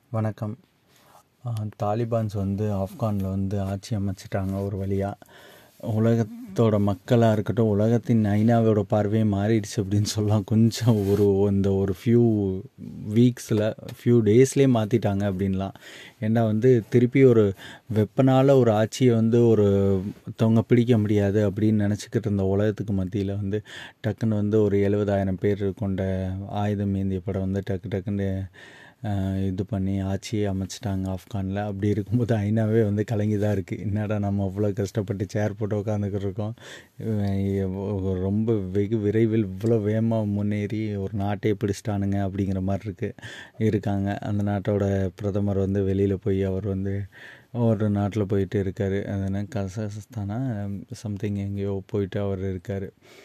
வணக்கம் தாலிபான்ஸ் வந்து ஆப்கானில் வந்து ஆட்சி அமைச்சிட்டாங்க ஒரு வழியாக உலகத்தோட மக்களாக இருக்கட்டும் உலகத்தின் ஐநாவோட பார்வையே மாறிடுச்சு அப்படின்னு சொல்லலாம் கொஞ்சம் ஒரு இந்த ஒரு ஃபியூ வீக்ஸில் ஃபியூ டேஸ்லேயே மாற்றிட்டாங்க அப்படின்லாம் ஏன்னா வந்து திருப்பி ஒரு வெப்பனால் ஒரு ஆட்சியை வந்து ஒரு தொங்க பிடிக்க முடியாது அப்படின்னு நினச்சிக்கிட்டு இருந்த உலகத்துக்கு மத்தியில் வந்து டக்குன்னு வந்து ஒரு எழுபதாயிரம் பேர் கொண்ட ஆயுதம் ஏந்திய படம் வந்து டக்கு டக்குன்னு இது பண்ணி ஆட்சியை அமைச்சிட்டாங்க ஆப்கானில் அப்படி இருக்கும்போது ஐநாவே வந்து கலங்கி தான் இருக்குது என்னடா நம்ம அவ்வளோ கஷ்டப்பட்டு சேர் போட்டு உட்காந்துக்கிட்டு இருக்கோம் ரொம்ப வெகு விரைவில் இவ்வளோ வேகமாக முன்னேறி ஒரு நாட்டையே பிடிச்சிட்டானுங்க அப்படிங்கிற மாதிரி இருக்குது இருக்காங்க அந்த நாட்டோட பிரதமர் வந்து வெளியில் போய் அவர் வந்து ஒரு நாட்டில் போயிட்டு இருக்கார் அது கசகஸ்தானா சம்திங் எங்கேயோ போயிட்டு அவர் இருக்கார்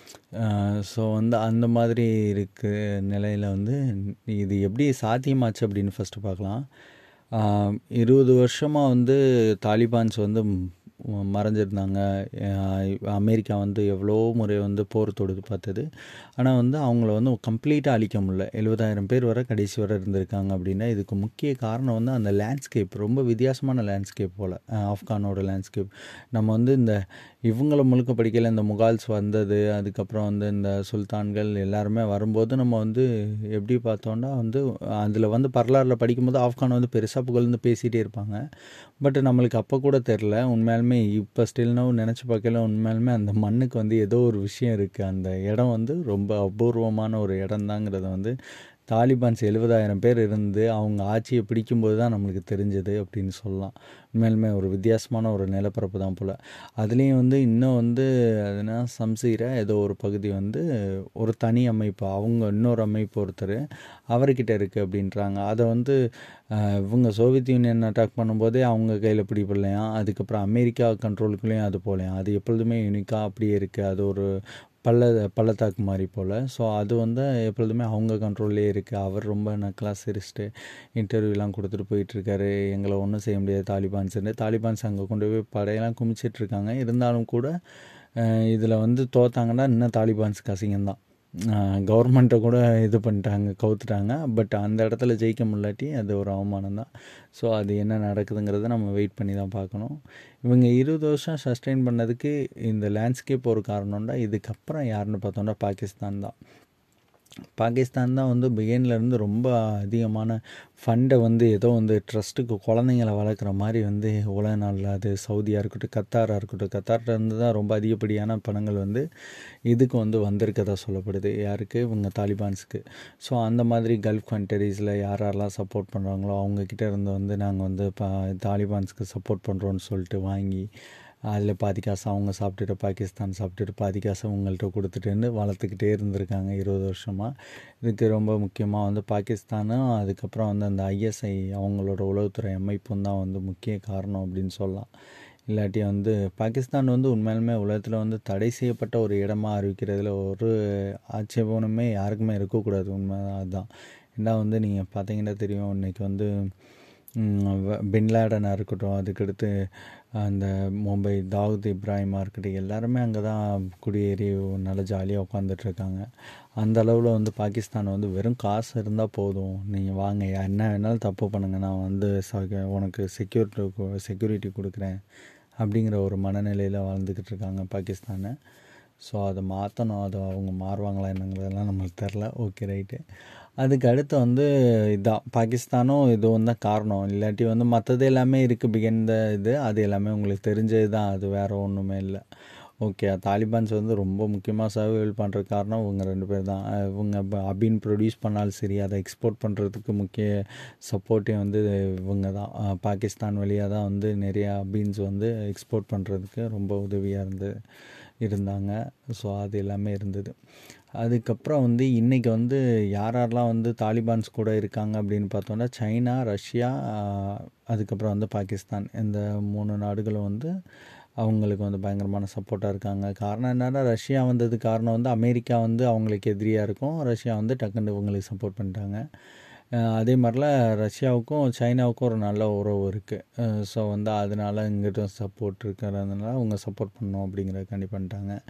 ஸோ வந்து அந்த மாதிரி இருக்க நிலையில் வந்து இது எப்படி சாத்தியமாச்சு அப்படின்னு ஃபஸ்ட்டு பார்க்கலாம் இருபது வருஷமாக வந்து தாலிபான்ஸ் வந்து மறைஞ்சிருந்தாங்க அமெரிக்கா வந்து எவ்வளோ முறை வந்து போர் தொடுத்து பார்த்தது ஆனால் வந்து அவங்கள வந்து கம்ப்ளீட்டாக அழிக்க முடியல எழுபதாயிரம் பேர் வரை கடைசி வரை இருந்திருக்காங்க அப்படின்னா இதுக்கு முக்கிய காரணம் வந்து அந்த லேண்ட்ஸ்கேப் ரொம்ப வித்தியாசமான லேண்ட்ஸ்கேப் போல் ஆப்கானோட லேண்ட்ஸ்கேப் நம்ம வந்து இந்த இவங்கள முழுக்க படிக்கல இந்த முகால்ஸ் வந்தது அதுக்கப்புறம் வந்து இந்த சுல்தான்கள் எல்லாருமே வரும்போது நம்ம வந்து எப்படி பார்த்தோன்னா வந்து அதில் வந்து வரலாறில் படிக்கும்போது ஆப்கான் வந்து பெருசாக புகழ்ந்து பேசிகிட்டே இருப்பாங்க பட் நம்மளுக்கு அப்போ கூட தெரில உண்மையாலுமே இப்போ ஸ்டில்னோ நினச்சி பார்க்கல உண்மையாலுமே அந்த மண்ணுக்கு வந்து ஏதோ ஒரு விஷயம் இருக்குது அந்த இடம் வந்து ரொம்ப அபூர்வமான ஒரு இடம் தாங்கிறத வந்து தாலிபான்ஸ் எழுபதாயிரம் பேர் இருந்து அவங்க ஆட்சியை பிடிக்கும்போது தான் நம்மளுக்கு தெரிஞ்சது அப்படின்னு சொல்லலாம் உண்மையிலுமே ஒரு வித்தியாசமான ஒரு நிலப்பரப்பு தான் போல் அதுலேயும் வந்து இன்னும் வந்து அதுனா சம்சீரா ஏதோ ஒரு பகுதி வந்து ஒரு தனி அமைப்பு அவங்க இன்னொரு அமைப்பு ஒருத்தர் அவர்கிட்ட இருக்குது அப்படின்றாங்க அதை வந்து இவங்க சோவியத் யூனியன் அட்டாக் பண்ணும்போதே அவங்க கையில் பிடிப்படலையாம் அதுக்கப்புறம் அமெரிக்கா கண்ட்ரோலுக்குள்ளேயும் அது போகலையாம் அது எப்பொழுதுமே யூனிக்காக அப்படியே இருக்குது அது ஒரு பள்ள பள்ளத்தாக்கு மாதிரி போல் ஸோ அது வந்து எப்பொழுதுமே அவங்க கண்ட்ரோல்லே இருக்குது அவர் ரொம்ப நக்கலாக சிரிச்சிட்டு இன்டர்வியூலாம் கொடுத்துட்டு போயிட்டுருக்காரு எங்களை ஒன்றும் செய்ய முடியாது தாலிபான்ஸ்ன்னு தாலிபான்ஸ் அங்கே கொண்டு போய் படையெல்லாம் குமிச்சிட்ருக்காங்க இருந்தாலும் கூட இதில் வந்து தோத்தாங்கன்னா இன்னும் தாலிபான்ஸுக்கு அசிங்கம்தான் கவர்மெண்ட்டை கூட இது பண்ணிட்டாங்க கவுத்துட்டாங்க பட் அந்த இடத்துல ஜெயிக்க முடியாட்டி அது ஒரு அவமானம் தான் ஸோ அது என்ன நடக்குதுங்கிறத நம்ம வெயிட் பண்ணி தான் பார்க்கணும் இவங்க இருபது வருஷம் சஸ்டெயின் பண்ணதுக்கு இந்த லேண்ட்ஸ்கேப் ஒரு காரணம்டா இதுக்கப்புறம் யாருன்னு பார்த்தோம்னா பாகிஸ்தான் தான் பாகிஸ்தான் தான் வந்து பிகேன்லேருந்து ரொம்ப அதிகமான ஃபண்டை வந்து ஏதோ வந்து ட்ரஸ்ட்டுக்கு குழந்தைங்கள வளர்க்குற மாதிரி வந்து உலக நாளில் அது சவுதியாக இருக்கட்டும் கத்தாராக இருக்கட்டும் கத்தார்லேருந்து தான் ரொம்ப அதிகப்படியான பணங்கள் வந்து இதுக்கு வந்து வந்திருக்கதா சொல்லப்படுது யாருக்கு இவங்க தாலிபான்ஸுக்கு ஸோ அந்த மாதிரி கல்ஃப் கண்ட்ரீஸில் யார் யாரெல்லாம் சப்போர்ட் பண்ணுறாங்களோ அவங்கக்கிட்ட இருந்து வந்து நாங்கள் வந்து பா தாலிபான்ஸுக்கு சப்போர்ட் பண்ணுறோன்னு சொல்லிட்டு வாங்கி அதில் பாதி காசு அவங்க சாப்பிட்டுட்டு பாகிஸ்தான் சாப்பிட்டுட்டு பாதி காசை உங்கள்கிட்ட கொடுத்துட்டுன்னு வளர்த்துக்கிட்டே இருந்திருக்காங்க இருபது வருஷமாக இதுக்கு ரொம்ப முக்கியமாக வந்து பாகிஸ்தானும் அதுக்கப்புறம் வந்து அந்த ஐஎஸ்ஐ அவங்களோட உளவுத்துறை அமைப்பும் தான் வந்து முக்கிய காரணம் அப்படின்னு சொல்லலாம் இல்லாட்டி வந்து பாகிஸ்தான் வந்து உண்மையாலுமே உலகத்தில் வந்து தடை செய்யப்பட்ட ஒரு இடமா அறிவிக்கிறதுல ஒரு ஆட்சேபனமே யாருக்குமே இருக்கக்கூடாது உண்மை அதுதான் ஏன்னா வந்து நீங்கள் பார்த்தீங்கன்னா தெரியும் இன்றைக்கி வந்து பின்லேடனாக இருக்கட்டும் அதுக்கடுத்து அந்த மும்பை தாவூத் இப்ராஹிமாக இருக்கட்டும் எல்லாருமே அங்கே தான் குடியேறி நல்லா ஜாலியாக உட்காந்துட்ருக்காங்க அந்த அளவில் வந்து பாகிஸ்தான் வந்து வெறும் காசு இருந்தால் போதும் நீங்கள் வாங்க என்ன வேணாலும் தப்பு பண்ணுங்கள் நான் வந்து உனக்கு செக்யூரிட்டி செக்யூரிட்டி கொடுக்குறேன் அப்படிங்கிற ஒரு மனநிலையில் வாழ்ந்துக்கிட்டு இருக்காங்க பாகிஸ்தானை ஸோ அதை மாற்றணும் அதை அவங்க மாறுவாங்களா என்னங்கிறதெல்லாம் நம்மளுக்கு தெரில ஓகே ரைட்டு அதுக்கு அடுத்து வந்து இதான் பாகிஸ்தானும் இதுவும் தான் காரணம் இல்லாட்டி வந்து மற்றது எல்லாமே இருக்குது பிகின் த இது அது எல்லாமே உங்களுக்கு தெரிஞ்சது தான் அது வேறு ஒன்றுமே இல்லை ஓகே தாலிபான்ஸ் வந்து ரொம்ப முக்கியமாக சர்வைவல் பண்ணுற காரணம் இவங்க ரெண்டு பேர் தான் இவங்க அபின் ப்ரொடியூஸ் பண்ணாலும் சரி அதை எக்ஸ்போர்ட் பண்ணுறதுக்கு முக்கிய சப்போர்ட்டே வந்து இவங்க தான் பாகிஸ்தான் வழியாக தான் வந்து நிறைய அபீன்ஸ் வந்து எக்ஸ்போர்ட் பண்ணுறதுக்கு ரொம்ப உதவியாக இருந்து இருந்தாங்க ஸோ அது எல்லாமே இருந்தது அதுக்கப்புறம் வந்து இன்றைக்கி வந்து யார் யாரெல்லாம் வந்து தாலிபான்ஸ் கூட இருக்காங்க அப்படின்னு பார்த்தோன்னா சைனா ரஷ்யா அதுக்கப்புறம் வந்து பாகிஸ்தான் இந்த மூணு நாடுகளும் வந்து அவங்களுக்கு வந்து பயங்கரமான சப்போர்ட்டாக இருக்காங்க காரணம் என்னென்னா ரஷ்யா வந்தது காரணம் வந்து அமெரிக்கா வந்து அவங்களுக்கு எதிரியாக இருக்கும் ரஷ்யா வந்து டக்குன்னு இவங்களுக்கு சப்போர்ட் பண்ணிட்டாங்க அதே மாதிரிலாம் ரஷ்யாவுக்கும் சைனாவுக்கும் ஒரு நல்ல உறவு இருக்குது ஸோ வந்து அதனால் இங்கிட்டும் சப்போர்ட் இருக்கிறதுனால அவங்க சப்போர்ட் பண்ணோம் அப்படிங்கிறதுக்காண்டி பண்ணிட்டாங்க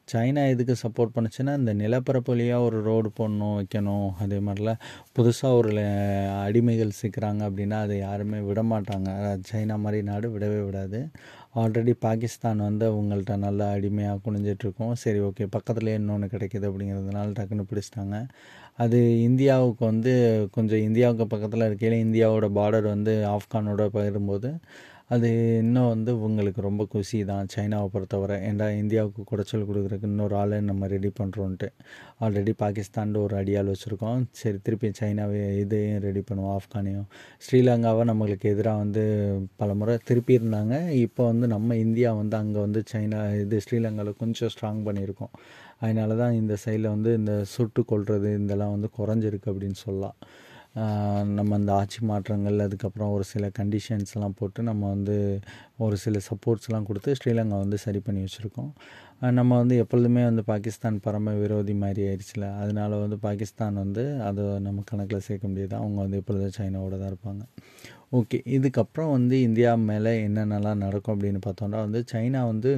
சைனா எதுக்கு சப்போர்ட் பண்ணுச்சுன்னா இந்த நிலப்பரப்பு வழியாக ஒரு ரோடு போடணும் வைக்கணும் அதே மாதிரிலாம் புதுசாக ஒரு ல- அடிமைகள் சிக்கிறாங்க அப்படின்னா அதை யாருமே விட மாட்டாங்க அஹ் சைனா மாதிரி நாடு விடவே விடாது ஆல்ரெடி பாகிஸ்தான் வந்து அவங்கள்ட்ட நல்லா அடிமையாக குனிஞ்சிட்ருக்கோம் சரி ஓகே பக்கத்துலேயே இன்னொன்று கிடைக்கிது அப்படிங்கிறதுனால டக்குன்னு பிடிச்சிட்டாங்க அது இந்தியாவுக்கு வந்து கொஞ்சம் இந்தியாவுக்கு பக்கத்தில் இருக்கையில் இந்தியாவோட பார்டர் வந்து ஆப்கானோட பகிரும்போது அது இன்னும் வந்து உங்களுக்கு ரொம்ப குஷி தான் சைனாவை பொறுத்தவரை ஏன்டா இந்தியாவுக்கு குடைச்சல் கொடுக்குறதுக்கு இன்னொரு ஆளை நம்ம ரெடி பண்ணுறோன்ட்டு ஆல்ரெடி பாகிஸ்தான் ஒரு அடியால் வச்சுருக்கோம் சரி திருப்பி சைனாவை இதையும் ரெடி பண்ணுவோம் ஆப்கானையும் ஸ்ரீலங்காவை நம்மளுக்கு எதிராக வந்து பல முறை திருப்பி இருந்தாங்க இப்போ வந்து நம்ம இந்தியா வந்து அங்கே வந்து சைனா இது ஸ்ரீலங்காவில் கொஞ்சம் ஸ்ட்ராங் பண்ணியிருக்கோம் அதனால தான் இந்த சைடில் வந்து இந்த சுட்டு கொள்வது இதெல்லாம் வந்து குறைஞ்சிருக்கு அப்படின்னு சொல்லலாம் ஆஹ் நம்ம அந்த ஆட்சி மாற்றங்கள் அதுக்கப்புறம் ஒரு சில கண்டிஷன்ஸ்லாம் போட்டு நம்ம வந்து ஒரு சில சப்போர்ட்ஸ்லாம் கொடுத்து ஸ்ரீலங்கா வந்து சரி பண்ணி வச்சுருக்கோம் ஆஹ் நம்ம வந்து எப்பொழுதுமே வந்து பாகிஸ்தான் பரம விரோதி மாதிரி ஆயிடுச்சுல அதனால வந்து பாகிஸ்தான் வந்து அதை நம்ம கணக்கில் சேர்க்க முடியாது அவங்க வந்து எப்பொழுதும் சைனாவோட தான் இருப்பாங்க ஓகே இதுக்கப்புறம் வந்து இந்தியா மேலே என்னென்னலாம் நடக்கும் அப்படின்னு பார்த்தோம்னா வந்து சைனா வந்து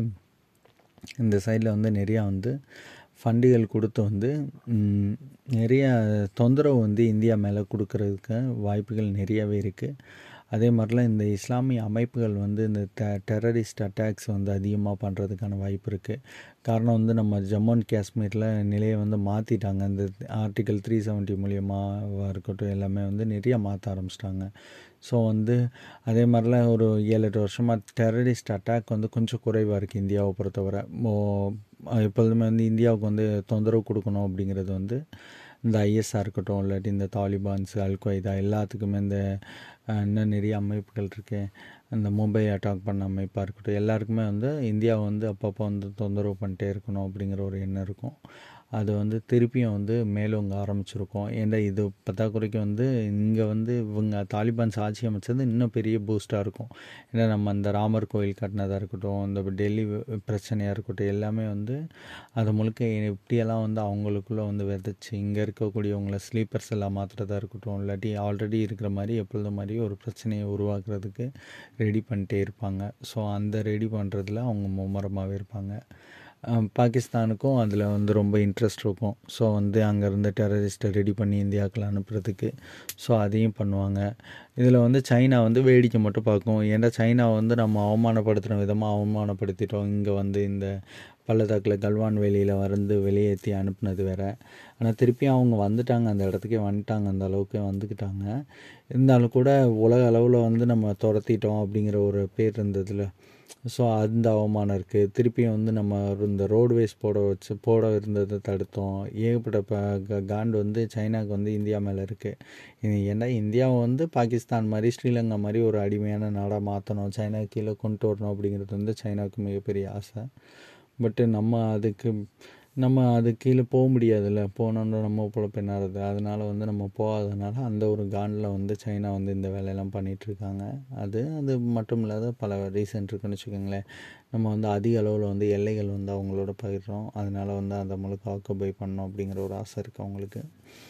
இந்த சைடில் வந்து நிறையா வந்து ஃபண்டுகள் கொடுத்து வந்து ம், நிறைய தொந்தரவு வந்து இந்தியா மேலே கொடுக்கறதுக்கு வாய்ப்புகள் நிறையவே இருக்குது அதே மாதிரிலாம் இந்த இஸ்லாமிய அமைப்புகள் வந்து இந்த டெ டெரரிஸ்ட் அட்டாக்ஸ் வந்து அதிகமாக பண்ணுறதுக்கான வாய்ப்பு இருக்குது காரணம் வந்து நம்ம ஜம்மு அண்ட் காஷ்மீரில் நிலையை வந்து மாற்றிட்டாங்க இந்த ஆர்டிகல் த்ரீ செவன்ட்டி மூலியமாக இருக்கட்டும் எல்லாமே வந்து நிறைய மாற்ற ஆரம்பிச்சிட்டாங்க ஸோ வந்து அதே மாதிரிலாம் ஒரு ஏழு எட்டு வருஷமாக டெரரிஸ்ட் அட்டாக் வந்து கொஞ்சம் குறைவாக இருக்குது இந்தியாவை பொறுத்தவரை மோ எப்பொழுதுமே வந்து இந்தியாவுக்கு வந்து தொந்தரவு கொடுக்கணும் அப்படிங்கிறது வந்து இந்த ஐஎஸ்ஆர் இருக்கட்டும் இல்லாட்டி இந்த தாலிபான்ஸ் அல் கொய்தா எல்லாத்துக்குமே இந்த அஹ், இன்னும் நிறைய அமைப்புகள் இருக்கு இந்த மும்பை அட்டாக் பண்ண அமைப்பாக இருக்கட்டும் எல்லாருக்குமே வந்து இந்தியாவை வந்து அப்பப்போ வந்து தொந்தரவு பண்ணிட்டே இருக்கணும் அப்படிங்கிற ஒரு எண்ணம் இருக்கும் அது வந்து திருப்பியும் வந்து மேலோங்க ஆரம்பிச்சிருக்கோம் ஏன்னா இது பத்தாக்குறைக்கு வந்து இங்கே வந்து இவங்க தாலிபான்ஸ் ஆட்சி அமைச்சது இன்னும் பெரிய பூஸ்ட்டாக இருக்கும் ஏன்னா நம்ம அந்த ராமர் கோயில் கட்டினதாக இருக்கட்டும் இந்த டெல்லி பிரச்சனையாக இருக்கட்டும் எல்லாமே வந்து அது முழுக்க எப்படியெல்லாம் வந்து அவங்களுக்குள்ளே வந்து விதைச்சி இங்கே இருக்கக்கூடியவங்கள ஸ்லீப்பர்ஸ் எல்லாம் மாற்றுறதா இருக்கட்டும் இல்லாட்டி ஆல்ரெடி இருக்கிற மாதிரி எப்பொழுதும் மாதிரி ஒரு பிரச்சனையை உருவாக்குறதுக்கு ரெடி பண்ணிட்டே இருப்பாங்க ஸோ அந்த ரெடி பண்ணுறதுல அவங்க மும்மரமாகவே இருப்பாங்க அஹ் பாகிஸ்தானுக்கும் அதில் வந்து ரொம்ப இன்ட்ரெஸ்ட் இருக்கும் ஸோ வந்து அங்கேருந்து டெரரிஸ்ட்டை ரெடி பண்ணி இந்தியாவுக்குள்ள அனுப்புறதுக்கு ஸோ அதையும் பண்ணுவாங்க இதில் வந்து சைனா வந்து வேடிக்கை மட்டும் பார்க்கும் ஏன்னா சைனா வந்து நம்ம அவமானப்படுத்துகிற விதமாக அவமானப்படுத்திட்டோம் இங்கே வந்து இந்த பள்ளத்தாக்கில் கல்வான் வேலியில் வந்து வெளியேற்றி அனுப்புனது வேற ஆனால் திருப்பி அவங்க வந்துட்டாங்க அந்த இடத்துக்கே வந்துட்டாங்க அந்த அளவுக்கு வந்துக்கிட்டாங்க இருந்தாலும் கூட உலக அளவில் வந்து நம்ம துரத்திட்டோம் அப்படிங்கிற ஒரு பேர் இருந்ததுல ஸோ அந்த அவமானம் இருக்குது திருப்பியும் வந்து நம்ம இந்த ரோட்வேஸ் போட வச்சு போட இருந்ததை தடுத்தோம் ஏகப்பட்ட ப க- காண்டு வந்து சைனாக்கு வந்து இந்தியா மேலே இருக்குது இது ஏன்னா இந்தியாவை வந்து பாகிஸ்தான் மாதிரி ஸ்ரீலங்கா மாதிரி ஒரு அடிமையான நாடாக மாற்றணும் சைனா கீழே கொண்டு வரணும் அப்படிங்கிறது வந்து சைனாவுக்கு மிகப்பெரிய ஆசை பட்டு நம்ம அதுக்கு நம்ம அது கீழே போக முடியாதுல்ல போனோன்னு நம்ம பொழப்பு என்னாறது அதனால வந்து நம்ம போகாதனால அந்த ஒரு காண்டில் வந்து சைனா வந்து இந்த வேலையெல்லாம் பண்ணிட்டு இருக்காங்க அது அது மட்டும் இல்லாத பல ரீசன் இருக்குன்னு வச்சுக்கோங்களேன் நம்ம வந்து அதிக அளவில் வந்து எல்லைகள் வந்து அவங்களோட பகிர்றோம் அதனால வந்து அந்த முழுக்க ஆக்குபை பண்ணோம் அப்படிங்கிற ஒரு ஆசை இருக்குது அவங்களுக்கு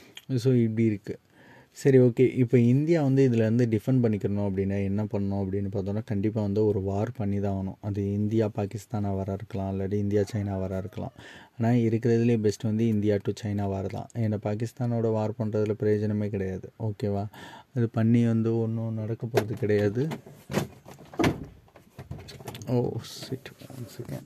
ஸோ இப்படி இருக்குது சரி ஓகே இப்போ இந்தியா வந்து இதில் வந்து டிஃபெண்ட் பண்ணிக்கணும் அப்படின்னா என்ன பண்ணணும் அப்படின்னு பார்த்தோன்னா கண்டிப்பாக வந்து ஒரு வார் பண்ணி தான் ஆகணும் அது இந்தியா பாகிஸ்தானாக வர இருக்கலாம் இல்லாட்டி இந்தியா சைனா வர இருக்கலாம் ஆனால் இருக்கிறதுலே பெஸ்ட் வந்து இந்தியா டு சைனா வார் தான் ஏன்னா பாகிஸ்தானோட வார் பண்ணுறதுல பிரயோஜனமே கிடையாது ஓகேவா அது பண்ணி வந்து ஒன்றும் நடக்க போகிறது கிடையாது ஓ சிட் செகண்ட்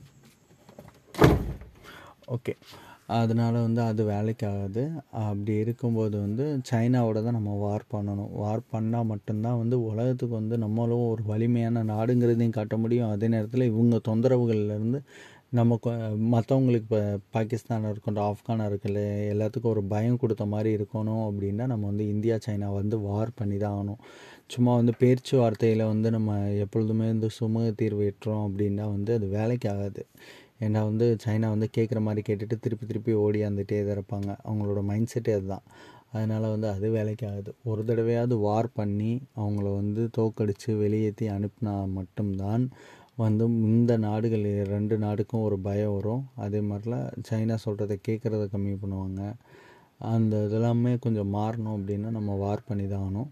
ஓகே அதனால் வந்து அது வேலைக்கு ஆகாது அப்படி இருக்கும்போது வந்து சைனாவோட தான் நம்ம வார் பண்ணணும் வார் பண்ணால் மட்டும்தான் வந்து உலகத்துக்கு வந்து நம்மளும் ஒரு வலிமையான நாடுங்கிறதையும் காட்ட முடியும் அதே நேரத்தில் இவங்க தொந்தரவுகள்லேருந்து நம்ம மற்றவங்களுக்கு இப்போ பாகிஸ்தானாக இருக்கட்டும் ஆப்கானாக இருக்கல எல்லாத்துக்கும் ஒரு பயம் கொடுத்த மாதிரி இருக்கணும் அப்படின்னா நம்ம வந்து இந்தியா சைனா வந்து வார் பண்ணி தான் ஆகணும் சும்மா வந்து பேச்சுவார்த்தையில் வந்து நம்ம எப்பொழுதுமே வந்து சுமூக தீர்வு எட்டுறோம் அப்படின்னா வந்து அது வேலைக்கு ஆகாது ஏன்னா வந்து சைனா வந்து கேட்குற மாதிரி கேட்டுட்டு திருப்பி திருப்பி ஓடியாந்துட்டே தான் இருப்பாங்க அவங்களோட மைண்ட் செட்டே அதுதான் அதனால் வந்து அது வேலைக்கு ஆகுது ஒரு தடவையாவது வார் பண்ணி அவங்கள வந்து தோக்கடித்து வெளியேற்றி அனுப்புனா மட்டும்தான் வந்து இந்த நாடுகள் ரெண்டு நாடுக்கும் ஒரு பயம் வரும் அதே மாதிரிலாம் சைனா சொல்கிறத கேட்குறத கம்மி பண்ணுவாங்க அந்த இதெல்லாமே கொஞ்சம் மாறணும் அப்படின்னா நம்ம வார் பண்ணி தான் ஆகணும்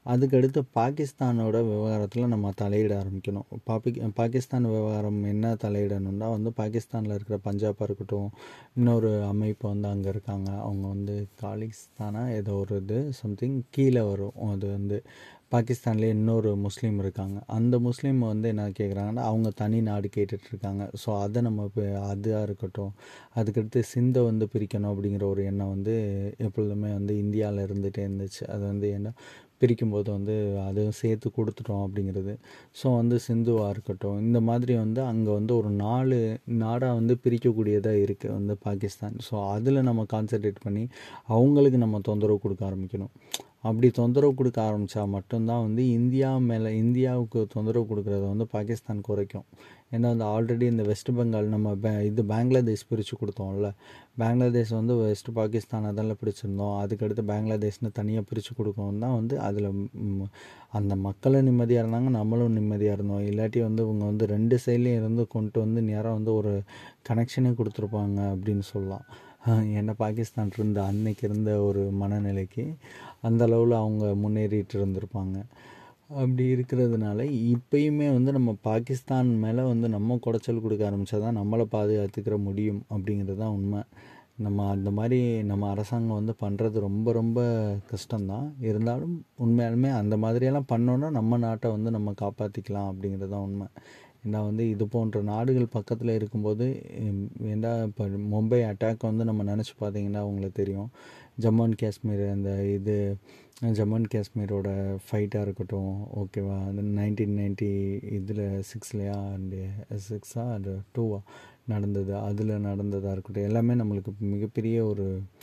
அதுக்கடுத்து பாகிஸ்தானோட விவகாரத்தில் நம்ம தலையிட ஆரம்பிக்கணும் பாபி பாகிஸ்தான் விவகாரம் என்ன தலையிடணும்னா வந்து பாகிஸ்தானில் இருக்கிற பஞ்சாபாக இருக்கட்டும் இன்னொரு அமைப்பு வந்து அங்கே இருக்காங்க அவங்க வந்து காலிஸ்தானா ஏதோ ஒரு இது சம்திங் கீழே வரும் அது வந்து பாகிஸ்தான்லேயே இன்னொரு முஸ்லீம் இருக்காங்க அந்த முஸ்லீம் வந்து என்ன கேட்குறாங்கன்னா அவங்க தனி நாடு கேட்டுட்ருக்காங்க ஸோ அதை நம்ம இப்போ அதாக இருக்கட்டும் அதுக்கடுத்து சிந்தை வந்து பிரிக்கணும் அப்படிங்கிற ஒரு எண்ணம் வந்து எப்பொழுதுமே வந்து இந்தியாவில் இருந்துகிட்டே இருந்துச்சு அது வந்து என்ன பிரிக்கும்போது வந்து அதுவும் சேர்த்து கொடுத்துட்டோம் அப்படிங்கிறது ஸோ வந்து சிந்துவாக இருக்கட்டும் இந்த மாதிரி வந்து அங்கே வந்து ஒரு நாலு நாடாக வந்து பிரிக்கக்கூடியதாக இருக்குது வந்து பாகிஸ்தான் ஸோ அதில் நம்ம கான்சன்ட்ரேட் பண்ணி அவங்களுக்கு நம்ம தொந்தரவு கொடுக்க ஆரம்பிக்கணும் அப்படி தொந்தரவு கொடுக்க ஆரம்பித்தா மட்டும்தான் வந்து இந்தியா மேலே இந்தியாவுக்கு தொந்தரவு கொடுக்குறத வந்து பாகிஸ்தான் குறைக்கும் ஏன்னா வந்து ஆல்ரெடி இந்த வெஸ்ட் பெங்கால் நம்ம பே இது பங்களாதேஷ் பிரித்து கொடுத்தோம்ல பங்களாதேஷ் வந்து வெஸ்ட் பாகிஸ்தான் அதெல்லாம் பிரிச்சிருந்தோம் அதுக்கடுத்து பங்களாதேஷ்னு தனியாக பிரித்து கொடுக்கவும் தான் வந்து அதில் அந்த மக்களும் நிம்மதியாக இருந்தாங்க நம்மளும் நிம்மதியாக இருந்தோம் இல்லாட்டி வந்து இவங்க வந்து ரெண்டு சைட்லேயும் இருந்து கொண்டு வந்து நேராக வந்து ஒரு கனெக்ஷனே கொடுத்துருப்பாங்க அப்படின்னு சொல்லலாம் என்ன பாகிஸ்தான் இருந்த அன்னைக்கு இருந்த ஒரு மனநிலைக்கு அந்த அளவில் அவங்க முன்னேறிட்டு இருந்திருப்பாங்க அப்படி இருக்கிறதுனால இப்பயுமே வந்து நம்ம பாகிஸ்தான் மேலே வந்து நம்ம குடைச்சல் கொடுக்க ஆரம்பித்தா தான் நம்மளை பாதுகாத்துக்கிற முடியும் அப்படிங்கிறது தான் உண்மை நம்ம அந்த மாதிரி நம்ம அரசாங்கம் வந்து பண்ணுறது ரொம்ப ரொம்ப கஷ்டம்தான் இருந்தாலும் உண்மையாலுமே அந்த மாதிரியெல்லாம் பண்ணோன்னா நம்ம நாட்டை வந்து நம்ம காப்பாற்றிக்கலாம் அப்படிங்கிறது தான் உண்மை ஏன்னா வந்து இது போன்ற நாடுகள் பக்கத்தில் இருக்கும்போது ஏன்னா இப்போ மும்பை அட்டாக் வந்து நம்ம நினச்சி பார்த்தீங்கன்னா உங்களுக்கு தெரியும் ஜம்மு அண்ட் காஷ்மீர் அந்த இது ஜம்மு அண்ட் காஷ்மீரோட ஃபைட்டாக இருக்கட்டும் ஓகேவா அந்த நைன்டீன் நைன்ட்டி இதில் சிக்ஸ்லையா அண்டு சிக்ஸா அண்டு டூவா நடந்தது அதில் நடந்ததாக இருக்கட்டும் எல்லாமே நம்மளுக்கு மிகப்பெரிய ஒரு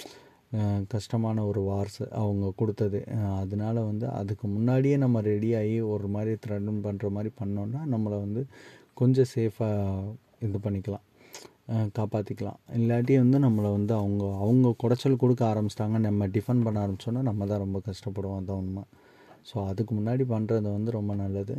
கஷ்டமான ஒரு வார்ஸ் அவங்க கொடுத்தது அதனால வந்து அதுக்கு முன்னாடியே நம்ம ரெடியாகி ஒரு மாதிரி த்ரெட்டன் பண்ணுற மாதிரி பண்ணோன்னா நம்மளை வந்து கொஞ்சம் சேஃபாக இது பண்ணிக்கலாம் காப்பாற்றிக்கலாம் இல்லாட்டி வந்து நம்மளை வந்து அவங்க அவங்க குடைச்சல் கொடுக்க ஆரம்பிச்சிட்டாங்க நம்ம டிஃபெண்ட் பண்ண ஆரம்பித்தோன்னா நம்ம தான் ரொம்ப கஷ்டப்படுவோம் அதுதான் உண்மை ஸோ அதுக்கு முன்னாடி பண்ணுறது வந்து ரொம்ப நல்லது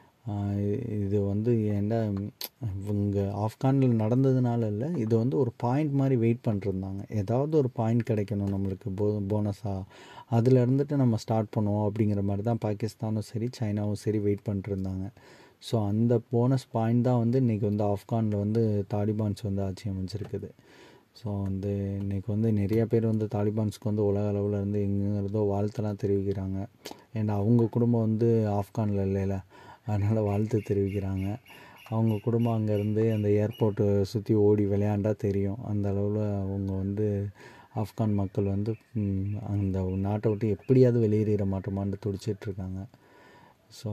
இது வந்து ஏன்டா இவங்க ஆப்கானில் நடந்ததுனால இல்லை இது வந்து ஒரு பாயிண்ட் மாதிரி வெயிட் பண்ணிருந்தாங்க ஏதாவது ஒரு பாயிண்ட் கிடைக்கணும் நம்மளுக்கு போ போனஸாக அதில் இருந்துட்டு நம்ம ஸ்டார்ட் பண்ணுவோம் அப்படிங்கிற மாதிரி தான் பாகிஸ்தானும் சரி சைனாவும் சரி வெயிட் பண்ணிட்டுருந்தாங்க ஸோ அந்த போனஸ் பாயிண்ட் தான் வந்து இன்றைக்கி வந்து ஆப்கானில் வந்து தாலிபான்ஸ் வந்து ஆட்சி அமைச்சிருக்குது ஸோ வந்து இன்றைக்கி வந்து நிறைய பேர் வந்து தாலிபான்ஸ்க்கு வந்து உலக அளவில் இருந்து எங்கேருந்தோ வாழ்த்தெல்லாம் தெரிவிக்கிறாங்க ஏன்னா அவங்க குடும்பம் வந்து ஆப்கானில் இல்லைல்ல அதனால் வாழ்த்து தெரிவிக்கிறாங்க அவங்க குடும்பம் அங்கேருந்து அந்த ஏர்போர்ட்டை சுற்றி ஓடி விளையாண்டா தெரியும் அந்த அளவில் அவங்க வந்து ஆப்கான் மக்கள் வந்து அந்த நாட்டை விட்டு எப்படியாவது வெளியேறிட மாட்டோமான்னு துடிச்சிட்ருக்காங்க ஸோ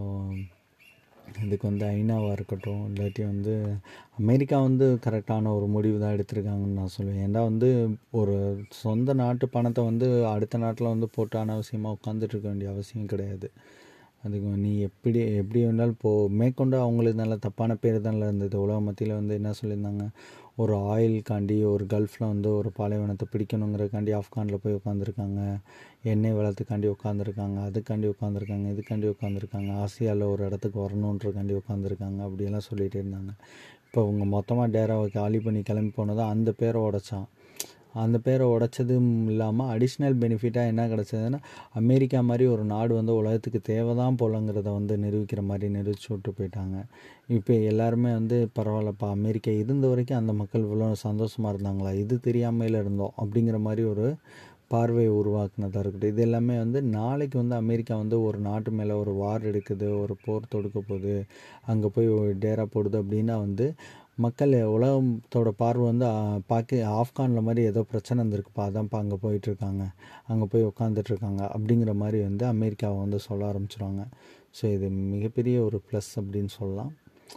இதுக்கு வந்து ஐநாவாக இருக்கட்டும் இல்லாட்டி வந்து அமெரிக்கா வந்து கரெக்டான ஒரு முடிவு தான் எடுத்திருக்காங்கன்னு நான் சொல்லுவேன் ஏன்னா வந்து ஒரு சொந்த நாட்டு பணத்தை வந்து அடுத்த நாட்டில் வந்து போட்டு அனாவசியமாக உட்காந்துட்டு இருக்க வேண்டிய அவசியம் கிடையாது அதுக்கு நீ எப்படி எப்படி வேணாலும் போ மேற்கொண்டு அவங்களுக்கு நல்ல தப்பான பேர் தான் இருந்தது உலக மத்தியில் வந்து என்ன சொல்லியிருந்தாங்க ஒரு ஆயில்காண்டி ஒரு கல்ஃபில் வந்து ஒரு பாலைவனத்தை பிடிக்கணுங்கிறக்காண்டி ஆப்கானில் போய் உட்காந்துருக்காங்க எண்ணெய் வளத்துக்காண்டி உட்காந்துருக்காங்க அதுக்காண்டி உட்காந்துருக்காங்க இதுக்காண்டி உட்காந்துருக்காங்க ஆசியாவில் ஒரு இடத்துக்கு வரணுன்றக்காண்டி உட்காந்துருக்காங்க அப்படியெல்லாம் சொல்லிகிட்டே இருந்தாங்க இப்போ அவங்க மொத்தமாக டேராவை காலி பண்ணி கிளம்பி போனதான் அந்த பேரை உடச்சான் அந்த பேரை உடச்சதும் இல்லாமல் அடிஷ்னல் பெனிஃபிட்டாக என்ன கிடச்சதுன்னா அமெரிக்கா மாதிரி ஒரு நாடு வந்து உலகத்துக்கு தேவை தான் போலங்கிறத வந்து நிரூபிக்கிற மாதிரி நிரூபிச்சு விட்டு போயிட்டாங்க இப்போ எல்லாருமே வந்து பரவாயில்லப்பா அமெரிக்கா இருந்த வரைக்கும் அந்த மக்கள் இவ்வளோ சந்தோஷமாக இருந்தாங்களா இது தெரியாமையில் இருந்தோம் அப்படிங்கிற மாதிரி ஒரு பார்வையை உருவாக்குனதாக இருக்கட்டும் இது எல்லாமே வந்து நாளைக்கு வந்து அமெரிக்கா வந்து ஒரு நாட்டு மேலே ஒரு வார் எடுக்குது ஒரு போர் தொடுக்க போகுது அங்கே போய் டேரா போடுது அப்படின்னா வந்து மக்கள் உலகத்தோட பார்வை வந்து பாக்கி ஆப்கானில் மாதிரி ஏதோ பிரச்சனை இருந்திருக்குப்பா அதான்ப்பா அங்கே போயிட்டுருக்காங்க அங்கே போய் உட்காந்துட்ருக்காங்க அப்படிங்கிற மாதிரி வந்து அமெரிக்காவை வந்து சொல்ல ஆரம்பிச்சிருவாங்க ஸோ இது மிகப்பெரிய ஒரு ப்ளஸ் அப்படின்னு சொல்லலாம்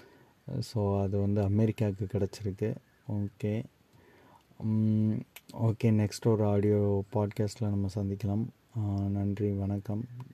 ஸோ அது வந்து அமெரிக்காவுக்கு கிடச்சிருக்கு ஓகே ஓகே நெக்ஸ்ட் ஒரு ஆடியோ பாட்காஸ்ட்டில் நம்ம சந்திக்கலாம் நன்றி வணக்கம்